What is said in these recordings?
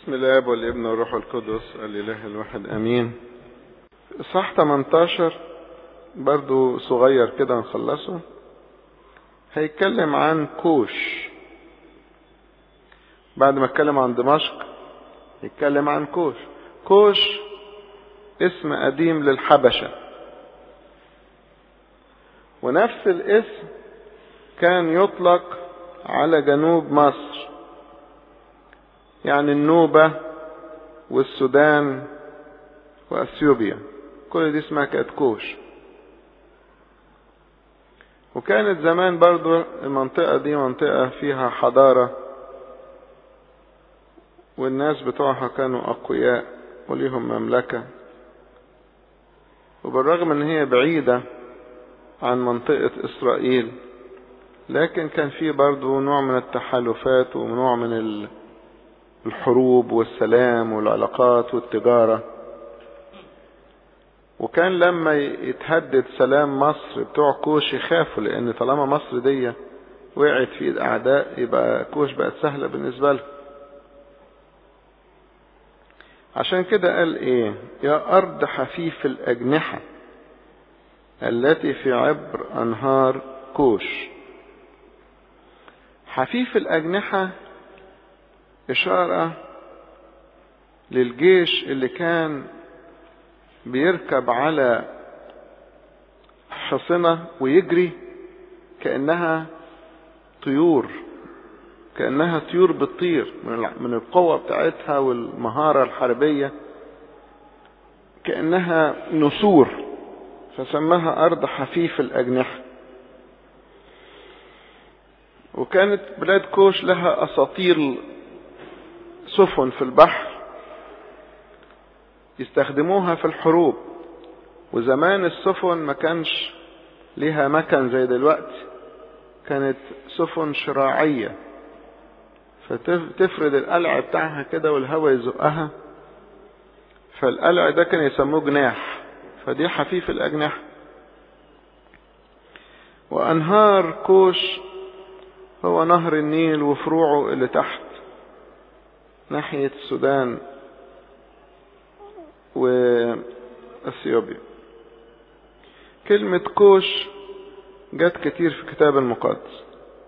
بسم الله والابن والروح القدس الاله الواحد امين صح 18 برضو صغير كده نخلصه هيتكلم عن كوش بعد ما اتكلم عن دمشق يتكلم عن كوش كوش اسم قديم للحبشة ونفس الاسم كان يطلق على جنوب مصر يعني النوبة والسودان وأثيوبيا كل دي اسمها كانت كوش وكانت زمان برضو المنطقة دي منطقة فيها حضارة والناس بتوعها كانوا أقوياء وليهم مملكة وبالرغم ان هي بعيدة عن منطقة إسرائيل لكن كان في برضو نوع من التحالفات ونوع من الحروب والسلام والعلاقات والتجارة وكان لما يتهدد سلام مصر بتوع كوش يخافوا لان طالما مصر دي وقعت في ايد اعداء يبقى كوش بقت سهلة بالنسبة لهم عشان كده قال ايه يا ارض حفيف الاجنحة التي في عبر انهار كوش حفيف الاجنحة اشارة للجيش اللي كان بيركب على حصنة ويجري كأنها طيور كأنها طيور بتطير من القوة بتاعتها والمهارة الحربية كأنها نسور فسماها أرض حفيف الأجنحة وكانت بلاد كوش لها أساطير سفن في البحر يستخدموها في الحروب وزمان السفن ما كانش ليها مكن زي دلوقتي كانت سفن شراعية فتفرد القلع بتاعها كده والهواء يزقها فالقلع ده كان يسموه جناح فدي حفيف الأجنحة وأنهار كوش هو نهر النيل وفروعه اللي تحت ناحية السودان وأثيوبيا كلمة كوش جت كتير في الكتاب المقدس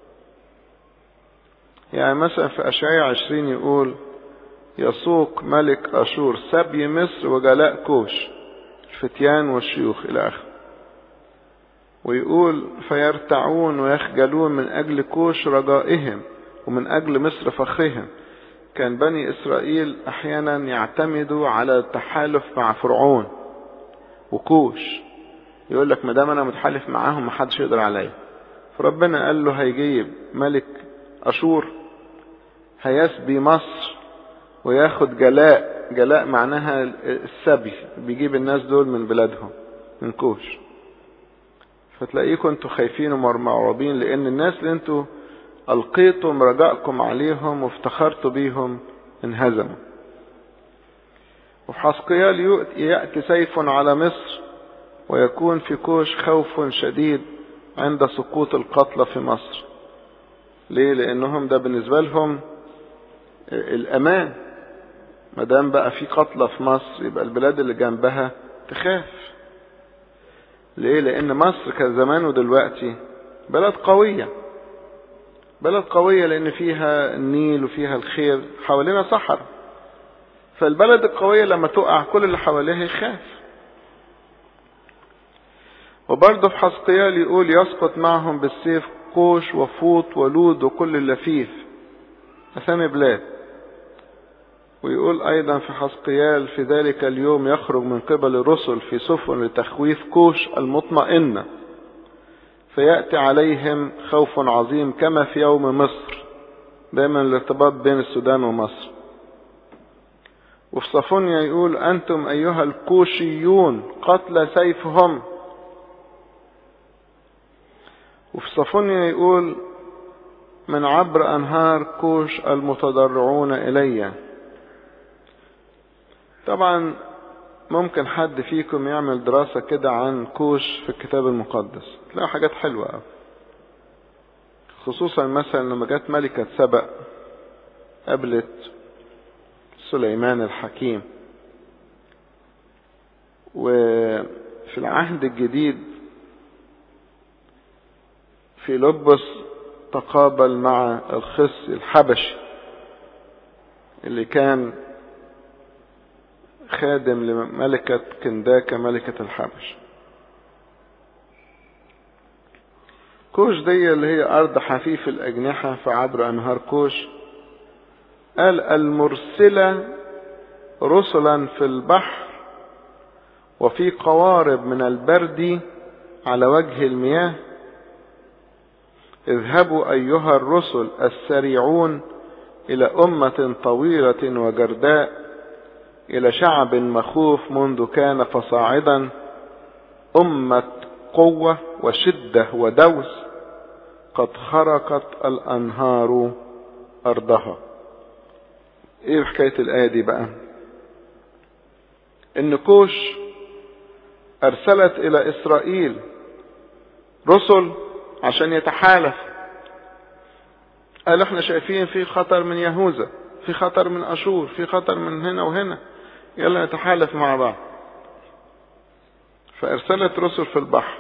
يعني مثلا في أشعية عشرين يقول يسوق ملك أشور سبي مصر وجلاء كوش الفتيان والشيوخ إلى آخره ويقول فيرتعون ويخجلون من أجل كوش رجائهم ومن أجل مصر فخرهم كان بني إسرائيل أحيانا يعتمدوا على التحالف مع فرعون وكوش يقول لك ما دام أنا متحالف معاهم محدش يقدر عليا فربنا قال له هيجيب ملك أشور هيسبي مصر وياخد جلاء جلاء معناها السبي بيجيب الناس دول من بلادهم من كوش فتلاقيكم انتوا خايفين ومرعوبين لان الناس اللي انتوا ألقيتم رجاءكم عليهم وافتخرتوا بيهم انهزموا وفي حسقيال يأتي سيف على مصر ويكون في كوش خوف شديد عند سقوط القتلى في مصر ليه لانهم ده بالنسبة لهم الامان ما دام بقى في قتلى في مصر يبقى البلاد اللي جنبها تخاف ليه لان مصر كان زمان ودلوقتي بلد قويه بلد قوية لأن فيها النيل وفيها الخير حوالينا صحر فالبلد القوية لما تقع كل اللي حواليها يخاف وبرضه في حسقيال يقول يسقط معهم بالسيف قوش وفوط ولود وكل اللفيف أسامي بلاد ويقول أيضا في حسقيال في ذلك اليوم يخرج من قبل الرسل في سفن لتخويف كوش المطمئنة فيأتي عليهم خوف عظيم كما في يوم مصر دايما الارتباط بين السودان ومصر وفي صفونيا يقول أنتم أيها الكوشيون قتل سيفهم وفي صفونيا يقول من عبر أنهار كوش المتضرعون إلي طبعا ممكن حد فيكم يعمل دراسة كده عن كوش في الكتاب المقدس تلاقي حاجات حلوة أوي خصوصا مثلا لما جت ملكة سبأ قابلت سليمان الحكيم وفي العهد الجديد في لبس تقابل مع الخصي الحبشي اللي كان خادم لملكة كنداكة ملكة الحبش كوش دي اللي هي أرض حفيف الأجنحة فعبر أنهار كوش قال المرسلة رسلا في البحر وفي قوارب من البرد على وجه المياه اذهبوا أيها الرسل السريعون إلى أمة طويلة وجرداء إلى شعب مخوف منذ كان فصاعدا أمة قوة وشدة ودوس قد خرقت الأنهار أرضها إيه حكاية الآية دي بقى إن كوش أرسلت إلى إسرائيل رسل عشان يتحالف قال احنا شايفين في خطر من يهوذا في خطر من أشور في خطر من هنا وهنا يلا نتحالف مع بعض فارسلت رسل في البحر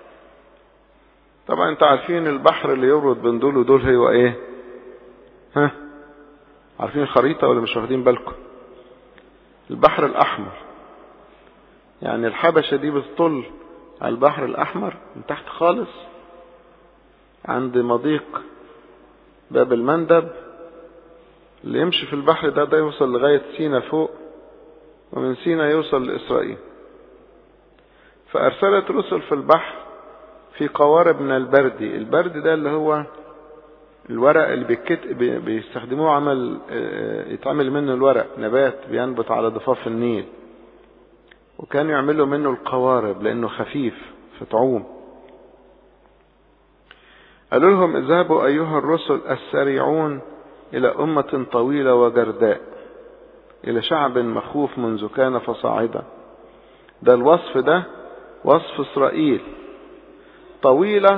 طبعا انتوا عارفين البحر اللي يورد بين دول ودول هو ايه ها عارفين الخريطة ولا مش واخدين بالكم البحر الاحمر يعني الحبشة دي بتطل على البحر الاحمر من تحت خالص عند مضيق باب المندب اللي يمشي في البحر ده ده يوصل لغاية سينا فوق ومن سينا يوصل لإسرائيل فأرسلت رسل في البحر في قوارب من البرد البرد ده اللي هو الورق اللي بيكت بيستخدموه عمل يتعمل منه الورق نبات بينبت على ضفاف النيل وكانوا يعملوا منه القوارب لأنه خفيف فتعوم قالوا لهم اذهبوا أيها الرسل السريعون إلى أمة طويلة وجرداء إلى شعب مخوف منذ كان فصاعدا ده الوصف ده وصف إسرائيل طويلة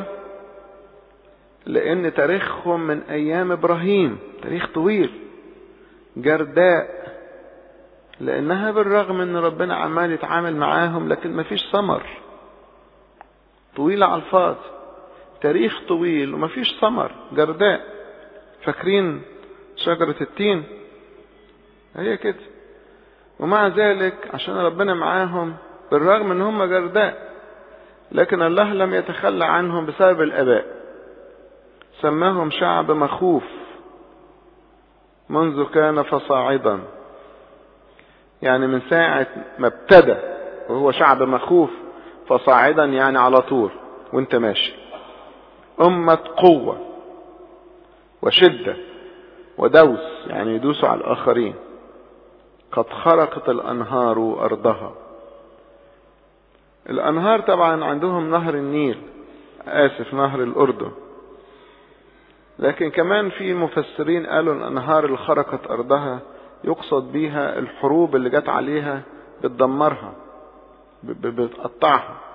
لأن تاريخهم من أيام إبراهيم تاريخ طويل جرداء لأنها بالرغم أن ربنا عمال يتعامل معاهم لكن مفيش ثمر طويلة على الفاضي تاريخ طويل ومفيش ثمر جرداء فاكرين شجرة التين هي كده ومع ذلك عشان ربنا معاهم بالرغم ان هم جرداء لكن الله لم يتخلى عنهم بسبب الاباء سماهم شعب مخوف منذ كان فصاعدا يعني من ساعة ما ابتدى وهو شعب مخوف فصاعدا يعني على طول وانت ماشي أمة قوة وشدة ودوس يعني يدوسوا على الآخرين قد خرقت الأنهار أرضها الأنهار طبعا عندهم نهر النيل آسف نهر الأردن لكن كمان في مفسرين قالوا الأنهار اللي خرقت أرضها يقصد بيها الحروب اللي جت عليها بتدمرها بتقطعها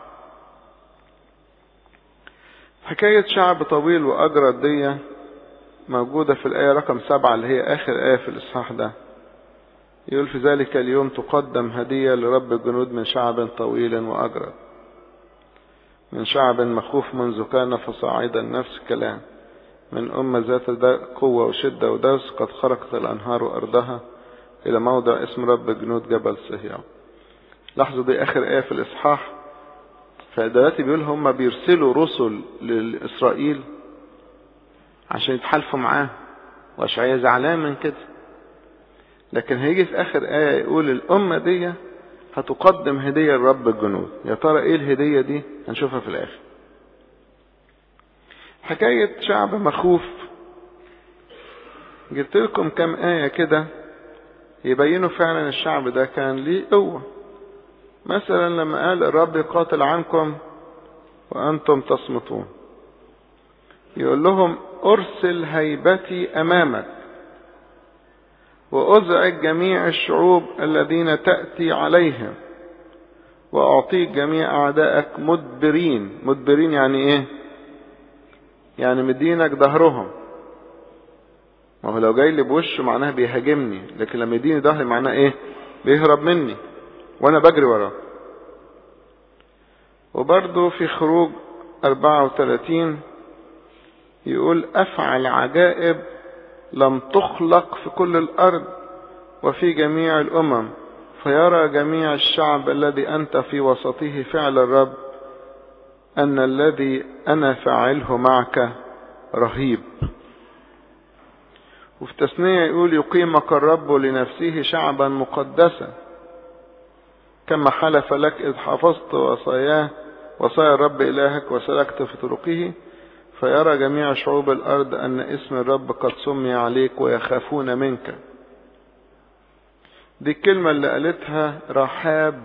حكاية شعب طويل وأجرد دي موجودة في الآية رقم سبعة اللي هي آخر آية في الإصحاح ده يقول في ذلك اليوم تقدم هدية لرب الجنود من شعب طويل وأجرد من شعب مخوف منذ كان فصاعدا نفس الكلام من أمة ذات قوة وشدة ودوس قد خرقت الأنهار أرضها إلى موضع اسم رب الجنود جبل صهيون لاحظوا دي آخر آية في الإصحاح فدلوقتي بيقول هم بيرسلوا رسل لإسرائيل عشان يتحالفوا معاه وأشعياء زعلان من كده لكن هيجي في آخر آية يقول الأمة دي هتقدم هدية لرب الجنود يا ترى إيه الهدية دي هنشوفها في الآخر حكاية شعب مخوف جبت لكم كم آية كده يبينوا فعلا الشعب ده كان ليه قوة مثلا لما قال الرب يقاتل عنكم وأنتم تصمتون يقول لهم أرسل هيبتي أمامك وأزعج جميع الشعوب الذين تأتي عليهم وأعطيك جميع أعدائك مدبرين مدبرين يعني إيه يعني مدينك ظهرهم ما هو لو جاي لي بوشه معناها بيهاجمني لكن لما يديني ظهري معناها ايه بيهرب مني وانا بجري وراه وبرضه في خروج 34 يقول افعل عجائب لم تخلق في كل الارض وفي جميع الامم فيرى جميع الشعب الذي انت في وسطه فعل الرب ان الذي انا فاعله معك رهيب وفي تثنية يقول يقيمك الرب لنفسه شعبا مقدسا كما حلف لك إذ حفظت وصاياه وصايا الرب إلهك وسلكت في طرقه فيرى جميع شعوب الأرض أن اسم الرب قد سمي عليك ويخافون منك دي الكلمة اللي قالتها رحاب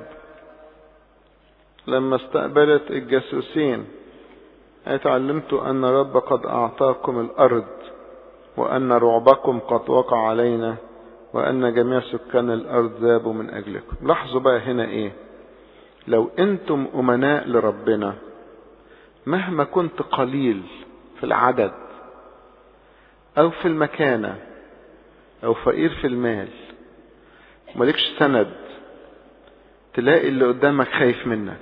لما استقبلت الجاسوسين اتعلمت أن رب قد أعطاكم الأرض وأن رعبكم قد وقع علينا وأن جميع سكان الأرض ذابوا من أجلكم لاحظوا بقى هنا إيه لو أنتم أمناء لربنا مهما كنت قليل في العدد أو في المكانة أو فقير في المال مالكش سند تلاقي اللي قدامك خايف منك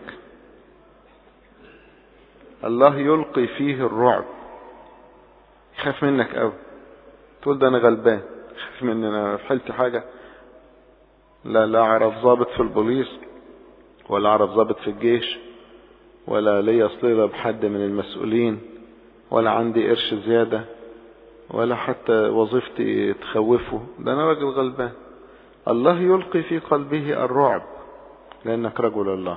الله يلقي فيه الرعب يخاف منك قوي تقول ده انا غلبان خاف مني انا في حالتي حاجه لا لا اعرف ضابط في البوليس ولا اعرف ضابط في الجيش ولا ليا صلة بحد من المسؤولين ولا عندي قرش زيادة ولا حتى وظيفتي تخوفه ده انا راجل غلبان الله يلقي في قلبه الرعب لانك رجل الله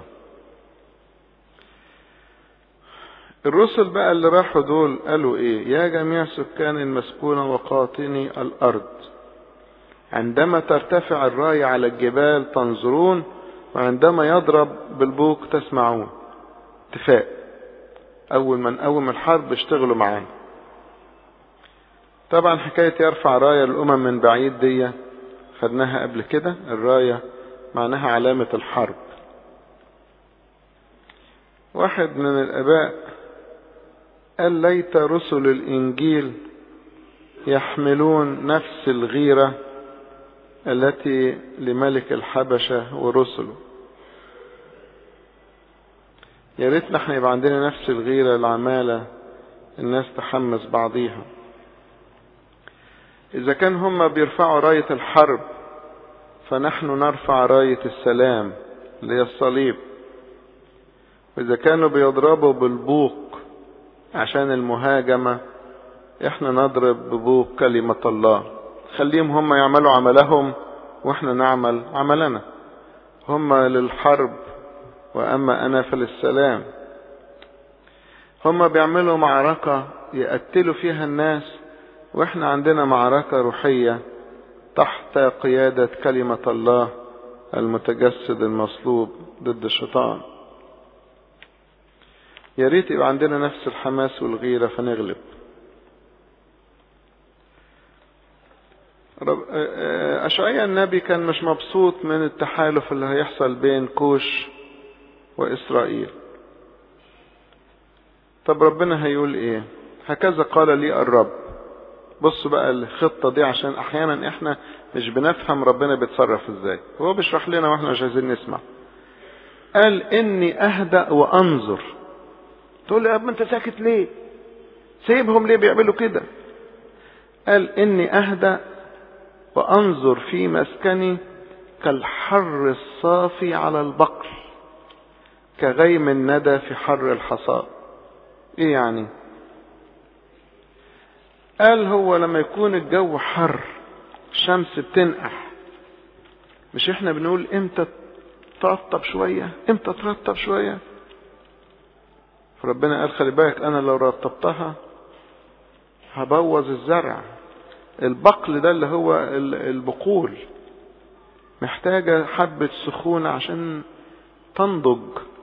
الرسل بقى اللي راحوا دول قالوا ايه يا جميع سكان المسكونة وقاطني الارض عندما ترتفع الراية على الجبال تنظرون وعندما يضرب بالبوق تسمعون اتفاق اول ما نقوم الحرب اشتغلوا معانا طبعا حكاية يرفع راية الامم من بعيد دي خدناها قبل كده الراية معناها علامة الحرب واحد من الاباء قال ليت رسل الانجيل يحملون نفس الغيرة التي لملك الحبشة ورسله يا ريتنا احنا يبقى عندنا نفس الغيرة العمالة الناس تحمس بعضيها اذا كان هم بيرفعوا راية الحرب فنحن نرفع راية السلام اللي هي الصليب واذا كانوا بيضربوا بالبوق عشان المهاجمة احنا نضرب ببوق كلمة الله خليهم هم يعملوا عملهم واحنا نعمل عملنا هم للحرب واما انا فللسلام هم بيعملوا معركة يقتلوا فيها الناس واحنا عندنا معركة روحية تحت قيادة كلمة الله المتجسد المصلوب ضد الشيطان يا ريت يبقى عندنا نفس الحماس والغيرة فنغلب أشعيا النبي كان مش مبسوط من التحالف اللي هيحصل بين كوش وإسرائيل طب ربنا هيقول ايه هكذا قال لي الرب بصوا بقى الخطة دي عشان احيانا احنا مش بنفهم ربنا بيتصرف ازاي هو بيشرح لنا واحنا مش عايزين نسمع قال اني اهدأ وانظر تقول لي يا ابني انت ساكت ليه سيبهم ليه بيعملوا كده قال اني اهدأ وانظر في مسكني كالحر الصافي على البقر كغيم الندى في حر الحصاد ايه يعني قال هو لما يكون الجو حر الشمس بتنقح مش احنا بنقول امتى ترطب شوية امتى ترطب شوية فربنا قال خلي بالك انا لو رطبتها هبوظ الزرع البقل ده اللي هو البقول محتاجة حبة سخونة عشان تنضج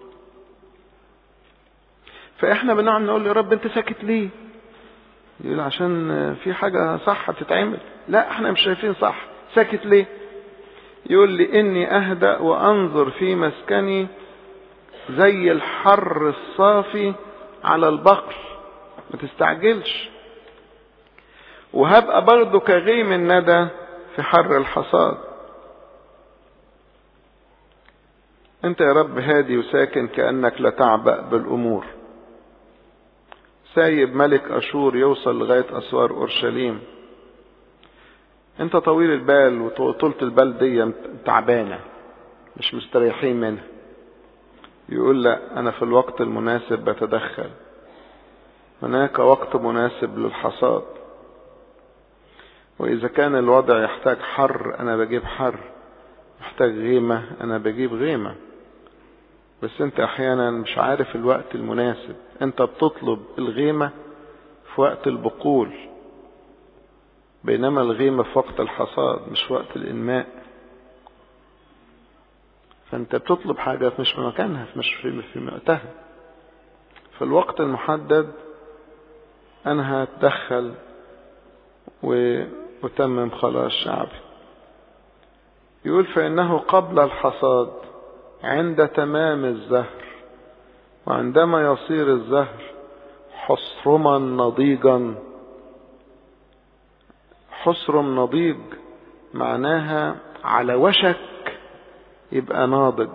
فاحنا بنقعد نقول يا رب انت ساكت ليه يقول عشان في حاجة صح تتعمل لا احنا مش شايفين صح ساكت ليه يقول لي اني اهدأ وانظر في مسكني زي الحر الصافي على البقر ما تستعجلش وهبقى برضه كغيم الندى في حر الحصاد انت يا رب هادي وساكن كأنك لا تعبأ بالأمور سايب ملك أشور يوصل لغاية أسوار أورشليم انت طويل البال وطولة البال دي تعبانة مش مستريحين منها يقول لا انا في الوقت المناسب بتدخل هناك وقت مناسب للحصاد واذا كان الوضع يحتاج حر انا بجيب حر محتاج غيمة انا بجيب غيمة بس انت احيانا مش عارف الوقت المناسب انت بتطلب الغيمة في وقت البقول بينما الغيمة في وقت الحصاد مش وقت الإنماء فأنت بتطلب حاجة مش في مكانها مش في وقتها في الوقت المحدد أنا هتدخل وأتمم خلاص شعبي يقول فإنه قبل الحصاد عند تمام الزهر وعندما يصير الزهر حصرما نضيجا حصرم نضيج معناها على وشك يبقى ناضج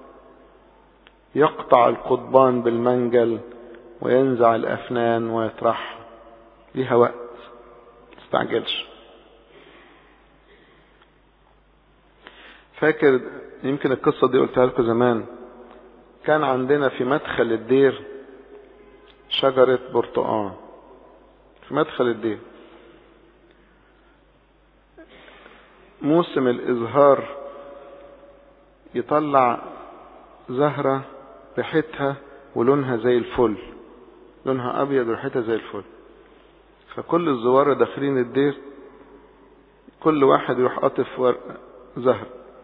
يقطع القضبان بالمنجل وينزع الأفنان ويطرحها ليها وقت تستعجلش فاكر يمكن القصة دي قلتها لكم زمان كان عندنا في مدخل الدير شجرة برتقان في مدخل الدير موسم الإزهار يطلع زهرة ريحتها ولونها زي الفل لونها أبيض وريحتها زي الفل فكل الزوار داخلين الدير كل واحد يروح قاطف ورق زهر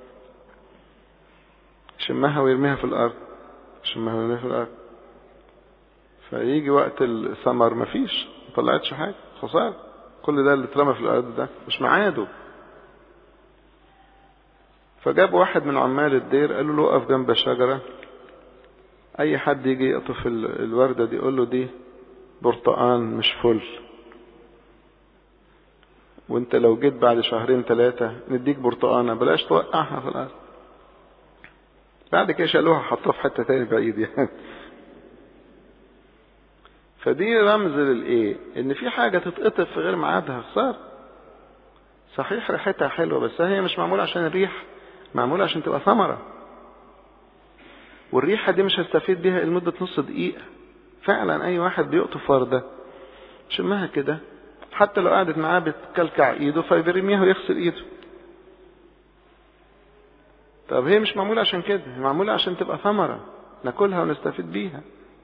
يشمها ويرميها في الأرض يشمها ويرميها في الأرض فيجي وقت الثمر مفيش ما طلعتش حاجة خسارة كل ده اللي اترمى في الأرض ده مش معاده فجاب واحد من عمال الدير قال له اقف جنب شجرة اي حد يجي يقطف الوردة دي يقول له دي برتقان مش فل وانت لو جيت بعد شهرين ثلاثة نديك برتقانة بلاش توقعها في الارض بعد كده شالوها حطوها في حتة تاني بعيد يعني فدي رمز للايه ان في حاجة تتقطف في غير ميعادها خسارة صحيح ريحتها حلوة بس هي مش معمولة عشان الريح معمولة عشان تبقى ثمرة والريحة دي مش هستفيد بيها لمدة نص دقيقة فعلا أي واحد بيقطف وردة شمها كده حتى لو قعدت معاه بتكلكع ايده فبيرميها ويغسل ايده طب هي مش معمولة عشان كده هي معمولة عشان تبقى ثمرة ناكلها ونستفيد بيها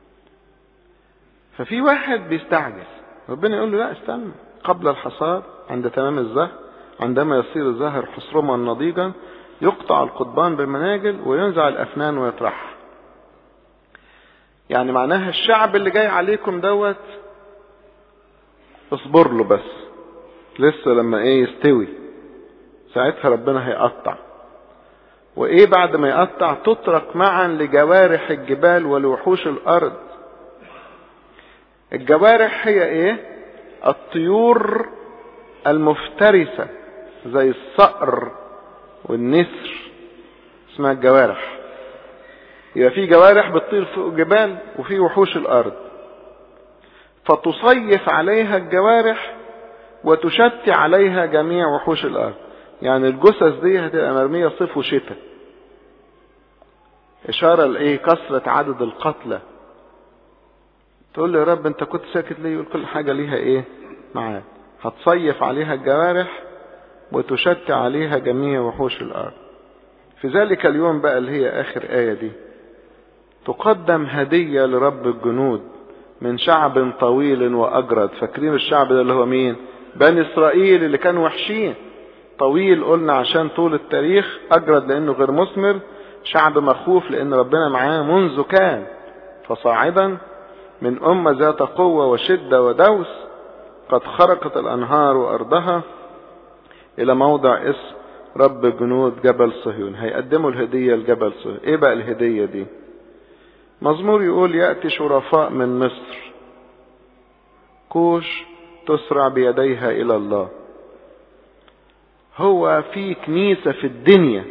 ففي واحد بيستعجل ربنا يقول له لا استنى قبل الحصاد عند تمام الزهر عندما يصير الزهر حصرما نضيجا يقطع القضبان بالمناجل وينزع الأفنان ويطرحها يعني معناها الشعب اللي جاي عليكم دوت اصبر له بس لسه لما ايه يستوي ساعتها ربنا هيقطع وايه بعد ما يقطع تترك معا لجوارح الجبال ولوحوش الارض الجوارح هي ايه الطيور المفترسة زي الصقر والنسر اسمها الجوارح يبقى في جوارح بتطير فوق الجبال وفي وحوش الارض فتصيف عليها الجوارح وتشتي عليها جميع وحوش الارض يعني الجثث دي هتبقى مرميه صيف وشتاء اشاره لايه كثره عدد القتلى تقول له يا رب انت كنت ساكت ليه يقول كل حاجه ليها ايه معاد هتصيف عليها الجوارح وتشتى عليها جميع وحوش الارض في ذلك اليوم بقى اللي هي اخر ايه دي تقدم هديه لرب الجنود من شعب طويل واجرد فاكرين الشعب ده اللي هو مين بني اسرائيل اللي كانوا وحشين طويل قلنا عشان طول التاريخ اجرد لانه غير مثمر شعب مخوف لان ربنا معاه منذ كان فصاعدا من امه ذات قوه وشده ودوس قد خرقت الانهار وارضها الى موضع اسم رب جنود جبل صهيون هيقدموا الهديه لجبل صهيون ايه بقى الهديه دي مزمور يقول يأتي شرفاء من مصر كوش تسرع بيديها إلى الله هو في كنيسة في الدنيا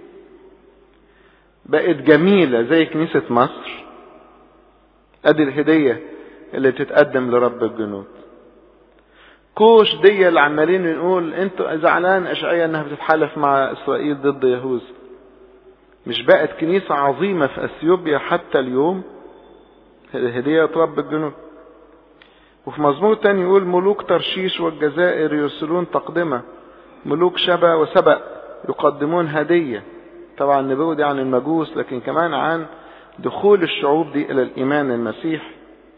بقت جميلة زي كنيسة مصر ادي الهدية اللي تتقدم لرب الجنود كوش دي اللي عمالين نقول انتوا زعلان اشعياء انها بتتحالف مع اسرائيل ضد يهوذا مش بقت كنيسة عظيمة في اثيوبيا حتى اليوم هدية رب الجنود وفي مزمور تاني يقول ملوك ترشيش والجزائر يرسلون تقدمة ملوك شبا وسبأ يقدمون هدية طبعا النبوة دي عن المجوس لكن كمان عن دخول الشعوب دي الى الايمان المسيح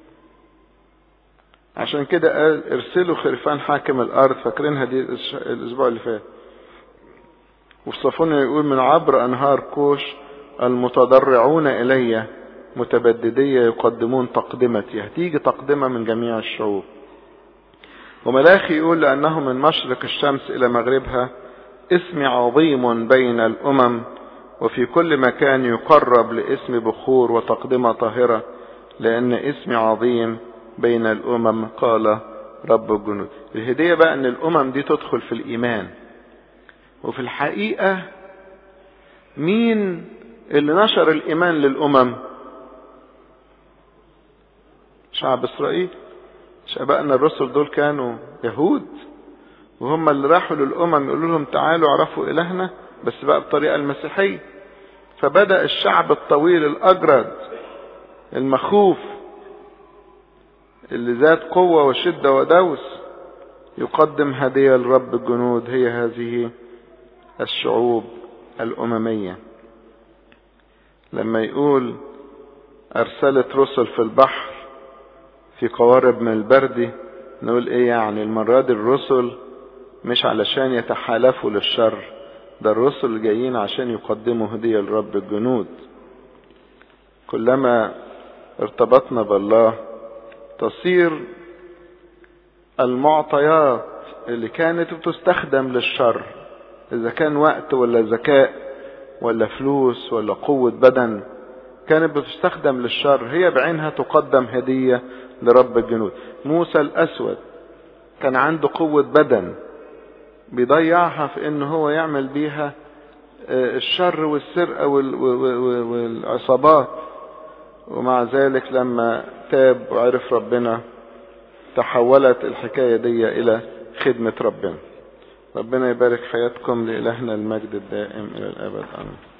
عشان كده قال ارسلوا خرفان حاكم الارض فاكرينها دي الاسبوع اللي فات وفي صفونيا يقول من عبر انهار كوش المتضرعون الي متبددية يقدمون تقدمتي هتيجي تقدمة من جميع الشعوب وملاخي يقول لأنه من مشرق الشمس إلى مغربها اسم عظيم بين الأمم وفي كل مكان يقرب لاسم بخور وتقدمة طاهرة لأن اسم عظيم بين الأمم قال رب الجنود الهدية بقى أن الأمم دي تدخل في الإيمان وفي الحقيقة مين اللي نشر الإيمان للأمم شعب إسرائيل شبابنا الرسل دول كانوا يهود وهم اللي راحوا للأمم يقولوا لهم تعالوا اعرفوا إلهنا بس بقى بطريقة المسيحية فبدأ الشعب الطويل الأجرد المخوف اللي ذات قوة وشدة ودوس يقدم هدية لرب الجنود هي هذه الشعوب الأممية لما يقول أرسلت رسل في البحر في قوارب من البرد نقول ايه يعني المرة دي الرسل مش علشان يتحالفوا للشر ده الرسل جايين عشان يقدموا هدية لرب الجنود كلما ارتبطنا بالله تصير المعطيات اللي كانت بتستخدم للشر اذا كان وقت ولا ذكاء ولا فلوس ولا قوة بدن كانت بتستخدم للشر هي بعينها تقدم هدية لرب الجنود موسى الأسود كان عنده قوة بدن بيضيعها في ان هو يعمل بيها الشر والسرقة والعصابات ومع ذلك لما تاب وعرف ربنا تحولت الحكاية دي الى خدمة ربنا ربنا يبارك حياتكم لإلهنا المجد الدائم إلى الأبد آمين